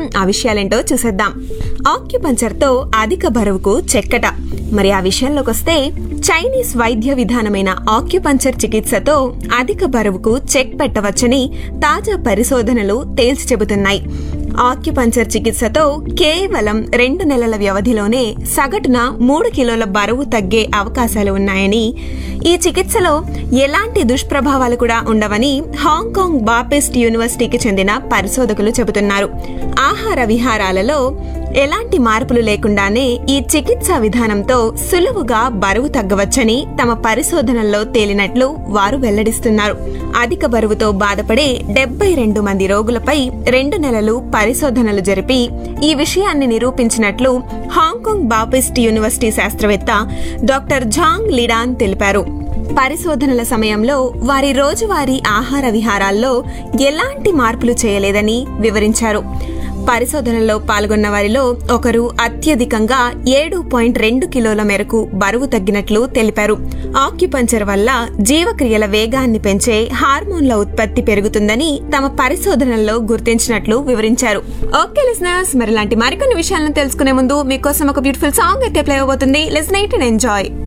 ఆ విషయాలేంటో చూసేద్దాం ఆక్యుపంచర్ తో అధిక బరువుకు చెక్కట మరి ఆ విషయంలోకి వస్తే చైనీస్ వైద్య విధానమైన ఆక్యుపంచర్ చికిత్సతో అధిక బరువుకు చెక్ పెట్టవచ్చని తాజా పరిశోధనలు తేల్చి చెబుతున్నాయి ఆక్యుపంచర్ చికిత్సతో కేవలం రెండు నెలల వ్యవధిలోనే సగటున మూడు కిలోల బరువు తగ్గే అవకాశాలు ఉన్నాయని ఈ చికిత్సలో ఎలాంటి దుష్ప్రభావాలు కూడా ఉండవని హాంకాంగ్ బాపిస్ట్ యూనివర్సిటీకి చెందిన పరిశోధకులు చెబుతున్నారు ఆహార విహారాలలో ఎలాంటి మార్పులు లేకుండానే ఈ చికిత్సా విధానంతో సులువుగా బరువు తగ్గవచ్చని తమ పరిశోధనల్లో తేలినట్లు వారు వెల్లడిస్తున్నారు అధిక బరువుతో బాధపడే డెబ్బై రెండు మంది రోగులపై రెండు నెలలు పరిశోధనలు జరిపి ఈ విషయాన్ని నిరూపించినట్లు హాంకాంగ్ బాపిస్ట్ యూనివర్సిటీ శాస్త్రవేత్త డాక్టర్ జాంగ్ లిడాన్ తెలిపారు పరిశోధనల సమయంలో వారి రోజువారీ ఆహార విహారాల్లో ఎలాంటి మార్పులు చేయలేదని వివరించారు పరిశోధనలో పాల్గొన్న వారిలో ఒకరు అత్యధికంగా ఏడు పాయింట్ రెండు కిలోల మేరకు బరువు తగ్గినట్లు తెలిపారు ఆక్యుపంచర్ వల్ల జీవక్రియల వేగాన్ని పెంచే హార్మోన్ల ఉత్పత్తి పెరుగుతుందని తమ పరిశోధనల్లో గుర్తించినట్లు వివరించారు ఓకే లిసనర్స్ మరి ఇలాంటి మరికొన్ని విషయాలను తెలుసుకునే ముందు మీకోసం ఒక బ్యూటిఫుల్ సాంగ్ అయితే ప్లే అవబోతుంది లిసన్ ఇట్ అండ్ ఎంజాయ్